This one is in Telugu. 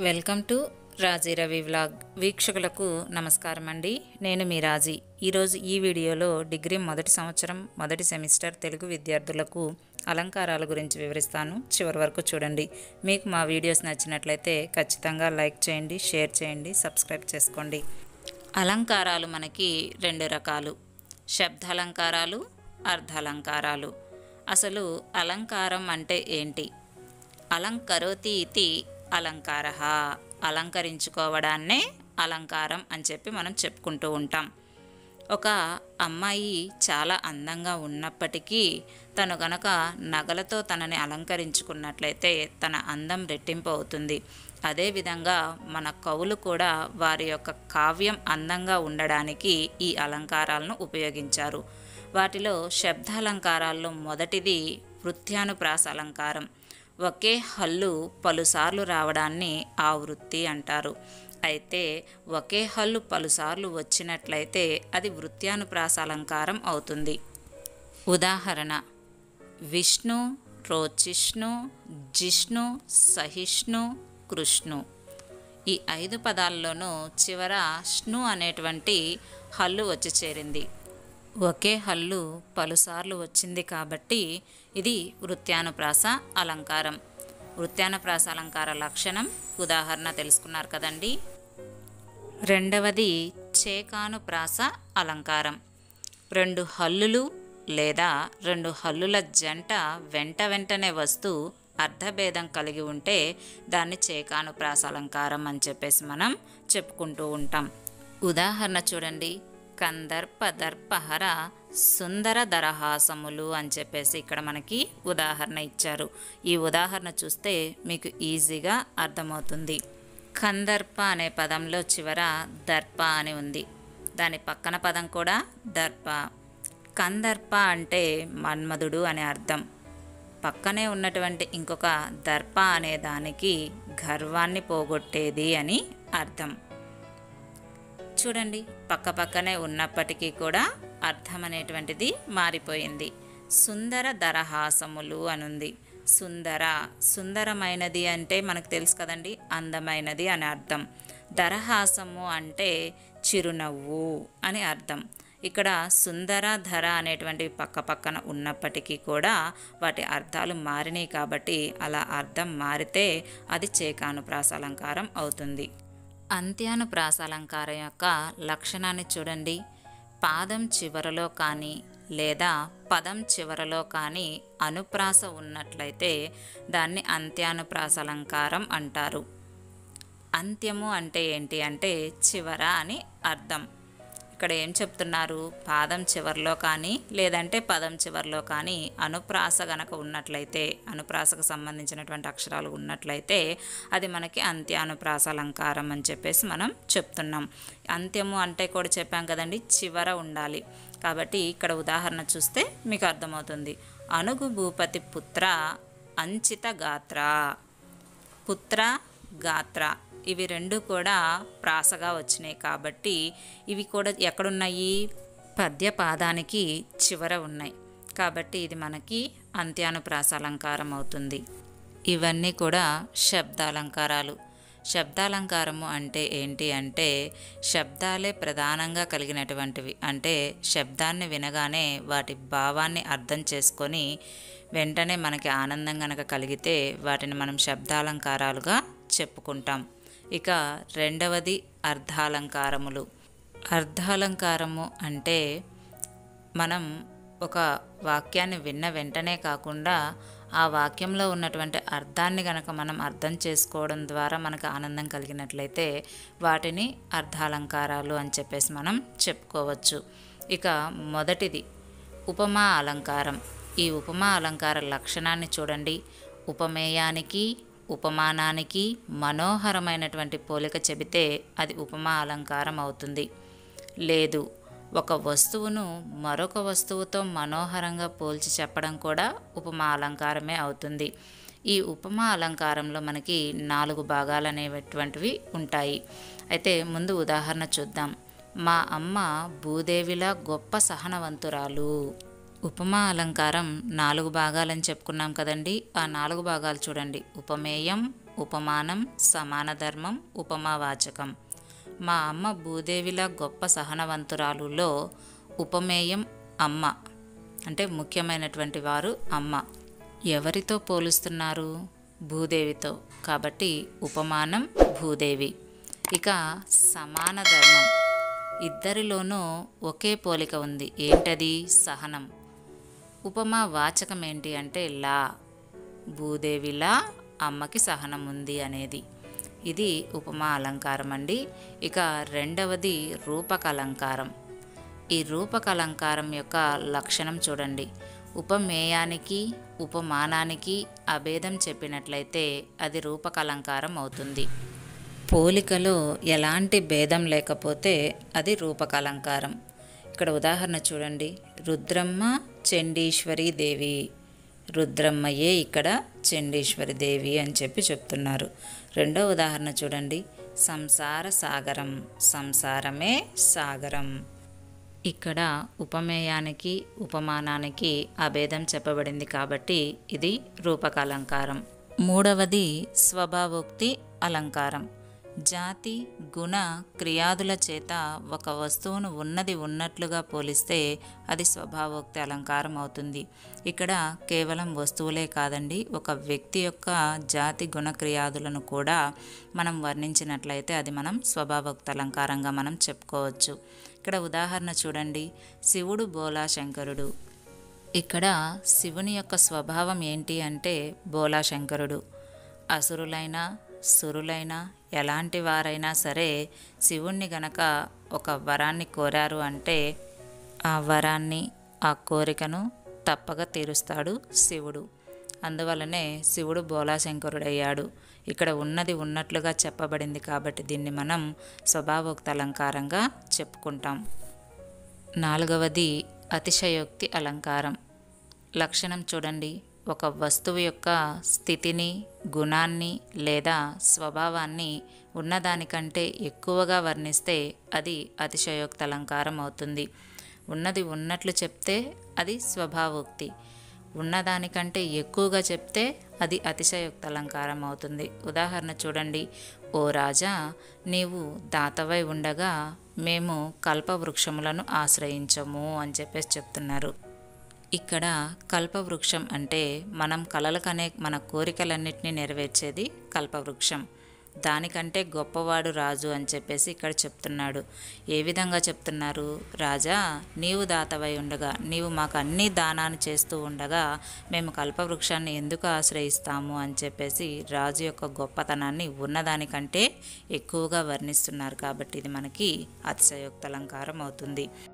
welcome to Raji Ravi vlog వీక్షకులకు నమస్కారం అండి నేను మీ రాజీ ఈరోజు ఈ వీడియోలో డిగ్రీ మొదటి సంవత్సరం మొదటి సెమిస్టర్ తెలుగు విద్యార్థులకు అలంకారాల గురించి వివరిస్తాను చివరి వరకు చూడండి మీకు మా వీడియోస్ నచ్చినట్లయితే ఖచ్చితంగా లైక్ చేయండి షేర్ చేయండి సబ్స్క్రైబ్ చేసుకోండి అలంకారాలు మనకి రెండు రకాలు శబ్దాలంకారాలు అర్ధాలంకారాలు అసలు అలంకారం అంటే ఏంటి అలంకరోతి ఇది అలంకార అలంకరించుకోవడాన్నే అలంకారం అని చెప్పి మనం చెప్పుకుంటూ ఉంటాం ఒక అమ్మాయి చాలా అందంగా ఉన్నప్పటికీ తను గనక నగలతో తనని అలంకరించుకున్నట్లయితే తన అందం రెట్టింపు అవుతుంది అదేవిధంగా మన కవులు కూడా వారి యొక్క కావ్యం అందంగా ఉండడానికి ఈ అలంకారాలను ఉపయోగించారు వాటిలో శబ్దాలంకారాల్లో మొదటిది వృత్యానుప్రాస అలంకారం ఒకే హల్లు పలుసార్లు రావడాన్ని ఆ వృత్తి అంటారు అయితే ఒకే హల్లు పలుసార్లు వచ్చినట్లయితే అది వృత్యానుప్రాస అలంకారం అవుతుంది ఉదాహరణ విష్ణు రోచిష్ణు జిష్ణు సహిష్ణు కృష్ణు ఈ ఐదు పదాల్లోనూ చివరష్ణు అనేటువంటి హల్లు వచ్చి చేరింది ఒకే హల్లు పలుసార్లు వచ్చింది కాబట్టి ఇది వృత్యానుప్రాస అలంకారం వృత్యానుప్రాస అలంకార లక్షణం ఉదాహరణ తెలుసుకున్నారు కదండి రెండవది చేకానుప్రాస అలంకారం రెండు హల్లులు లేదా రెండు హల్లుల జంట వెంట వెంటనే వస్తూ అర్ధభేదం కలిగి ఉంటే దాన్ని చేకానుప్రాస అలంకారం అని చెప్పేసి మనం చెప్పుకుంటూ ఉంటాం ఉదాహరణ చూడండి కందర్ప దర్పహర సుందర దరహాసములు అని చెప్పేసి ఇక్కడ మనకి ఉదాహరణ ఇచ్చారు ఈ ఉదాహరణ చూస్తే మీకు ఈజీగా అర్థమవుతుంది కందర్ప అనే పదంలో చివర దర్ప అని ఉంది దాని పక్కన పదం కూడా దర్ప కందర్ప అంటే మన్మధుడు అనే అర్థం పక్కనే ఉన్నటువంటి ఇంకొక దర్ప అనే దానికి గర్వాన్ని పోగొట్టేది అని అర్థం చూడండి పక్క పక్కనే ఉన్నప్పటికీ కూడా అర్థం అనేటువంటిది మారిపోయింది సుందర దరహాసములు అనుంది సుందర సుందరమైనది అంటే మనకు తెలుసు కదండి అందమైనది అని అర్థం దరహాసము అంటే చిరునవ్వు అని అర్థం ఇక్కడ సుందర ధర అనేటువంటివి పక్క పక్కన ఉన్నప్పటికీ కూడా వాటి అర్థాలు మారినాయి కాబట్టి అలా అర్థం మారితే అది చేకానుప్రాస అలంకారం అవుతుంది అంత్యానుప్రాస అలంకారం యొక్క లక్షణాన్ని చూడండి పాదం చివరలో కానీ లేదా పదం చివరలో కానీ అనుప్రాస ఉన్నట్లయితే దాన్ని అంత్యానుప్రాస అలంకారం అంటారు అంత్యము అంటే ఏంటి అంటే చివర అని అర్థం ఇక్కడ ఏం చెప్తున్నారు పాదం చివరిలో కానీ లేదంటే పదం చివరిలో కానీ అనుప్రాస గనక ఉన్నట్లయితే అనుప్రాసకు సంబంధించినటువంటి అక్షరాలు ఉన్నట్లయితే అది మనకి అంత్యానుప్రాస అలంకారం అని చెప్పేసి మనం చెప్తున్నాం అంత్యము అంటే కూడా చెప్పాం కదండి చివర ఉండాలి కాబట్టి ఇక్కడ ఉదాహరణ చూస్తే మీకు అర్థమవుతుంది అనుగు భూపతి పుత్ర అంచిత గాత్ర పుత్ర గాత్ర ఇవి రెండు కూడా ప్రాసగా వచ్చినాయి కాబట్టి ఇవి కూడా ఎక్కడున్నాయి పద్య పాదానికి చివర ఉన్నాయి కాబట్టి ఇది మనకి అంత్యానుప్రాస అలంకారం అవుతుంది ఇవన్నీ కూడా శబ్దాలంకారాలు శబ్దాలంకారము అంటే ఏంటి అంటే శబ్దాలే ప్రధానంగా కలిగినటువంటివి అంటే శబ్దాన్ని వినగానే వాటి భావాన్ని అర్థం చేసుకొని వెంటనే మనకి ఆనందం గనక కలిగితే వాటిని మనం శబ్దాలంకారాలుగా చెప్పుకుంటాం ఇక రెండవది అర్ధాలంకారములు అర్ధాలంకారము అంటే మనం ఒక వాక్యాన్ని విన్న వెంటనే కాకుండా ఆ వాక్యంలో ఉన్నటువంటి అర్థాన్ని గనక మనం అర్థం చేసుకోవడం ద్వారా మనకు ఆనందం కలిగినట్లయితే వాటిని అర్ధాలంకారాలు అని చెప్పేసి మనం చెప్పుకోవచ్చు ఇక మొదటిది ఉపమా అలంకారం ఈ ఉపమా అలంకార లక్షణాన్ని చూడండి ఉపమేయానికి ఉపమానానికి మనోహరమైనటువంటి పోలిక చెబితే అది ఉపమా అలంకారం అవుతుంది లేదు ఒక వస్తువును మరొక వస్తువుతో మనోహరంగా పోల్చి చెప్పడం కూడా ఉపమా అలంకారమే అవుతుంది ఈ ఉపమా అలంకారంలో మనకి నాలుగు భాగాలు అనేటువంటివి ఉంటాయి అయితే ముందు ఉదాహరణ చూద్దాం మా అమ్మ భూదేవిలా గొప్ప సహనవంతురాలు ఉపమా అలంకారం నాలుగు భాగాలని చెప్పుకున్నాం కదండి ఆ నాలుగు భాగాలు చూడండి ఉపమేయం ఉపమానం సమాన ధర్మం ఉపమావాచకం మా అమ్మ భూదేవిలా గొప్ప సహనవంతురాలులో ఉపమేయం అమ్మ అంటే ముఖ్యమైనటువంటి వారు అమ్మ ఎవరితో పోలుస్తున్నారు భూదేవితో కాబట్టి ఉపమానం భూదేవి ఇక సమాన ధర్మం ఇద్దరిలోనూ ఒకే పోలిక ఉంది ఏంటది సహనం ఉపమా వాచకం ఏంటి అంటే లా భూదేవిలా అమ్మకి సహనం ఉంది అనేది ఇది ఉపమా అలంకారం అండి ఇక రెండవది రూపక అలంకారం ఈ రూపక అలంకారం యొక్క లక్షణం చూడండి ఉపమేయానికి ఉపమానానికి అభేదం చెప్పినట్లయితే అది రూపక అలంకారం అవుతుంది పోలికలో ఎలాంటి భేదం లేకపోతే అది రూపక అలంకారం ఇక్కడ ఉదాహరణ చూడండి రుద్రమ్మ చండీశ్వరి దేవి రుద్రమ్మయే ఇక్కడ చండీశ్వరి దేవి అని చెప్పి చెప్తున్నారు రెండో ఉదాహరణ చూడండి సంసార సాగరం సంసారమే సాగరం ఇక్కడ ఉపమేయానికి ఉపమానానికి అభేదం చెప్పబడింది కాబట్టి ఇది రూపక అలంకారం మూడవది స్వభావోక్తి అలంకారం జాతి గుణ క్రియాదుల చేత ఒక వస్తువును ఉన్నది ఉన్నట్లుగా పోలిస్తే అది స్వభావోక్తి అలంకారం అవుతుంది ఇక్కడ కేవలం వస్తువులే కాదండి ఒక వ్యక్తి యొక్క జాతి గుణ క్రియాదులను కూడా మనం వర్ణించినట్లయితే అది మనం స్వభావోక్తి అలంకారంగా మనం చెప్పుకోవచ్చు ఇక్కడ ఉదాహరణ చూడండి శివుడు బోలా శంకరుడు ఇక్కడ శివుని యొక్క స్వభావం ఏంటి అంటే బోలా శంకరుడు అసురులైనా సురులైనా ఎలాంటి వారైనా సరే శివుణ్ణి గనక ఒక వరాన్ని కోరారు అంటే ఆ వరాన్ని ఆ కోరికను తప్పక తీరుస్తాడు శివుడు అందువలనే శివుడు బోలాశంకరుడయ్యాడు ఇక్కడ ఉన్నది ఉన్నట్లుగా చెప్పబడింది కాబట్టి దీన్ని మనం స్వభావోక్త అలంకారంగా చెప్పుకుంటాం నాలుగవది అతిశయోక్తి అలంకారం లక్షణం చూడండి ఒక వస్తువు యొక్క స్థితిని గుణాన్ని లేదా స్వభావాన్ని ఉన్నదానికంటే ఎక్కువగా వర్ణిస్తే అది అతిశయోక్తి అలంకారం అవుతుంది ఉన్నది ఉన్నట్లు చెప్తే అది స్వభావోక్తి ఉన్నదానికంటే ఎక్కువగా చెప్తే అది అతిశయోక్తి అలంకారం అవుతుంది ఉదాహరణ చూడండి ఓ రాజా నీవు దాతవై ఉండగా మేము కల్పవృక్షములను ఆశ్రయించము అని చెప్పేసి చెప్తున్నారు ఇక్కడ కల్పవృక్షం అంటే మనం కలలకనే మన కోరికలన్నింటినీ నెరవేర్చేది కల్పవృక్షం దానికంటే గొప్పవాడు రాజు అని చెప్పేసి ఇక్కడ చెప్తున్నాడు ఏ విధంగా చెప్తున్నారు రాజా నీవు దాతవై ఉండగా నీవు మాకు అన్ని దానాన్ని చేస్తూ ఉండగా మేము కల్పవృక్షాన్ని ఎందుకు ఆశ్రయిస్తాము అని చెప్పేసి రాజు యొక్క గొప్పతనాన్ని ఉన్నదానికంటే ఎక్కువగా వర్ణిస్తున్నారు కాబట్టి ఇది మనకి అతిశయోక్త అలంకారం అవుతుంది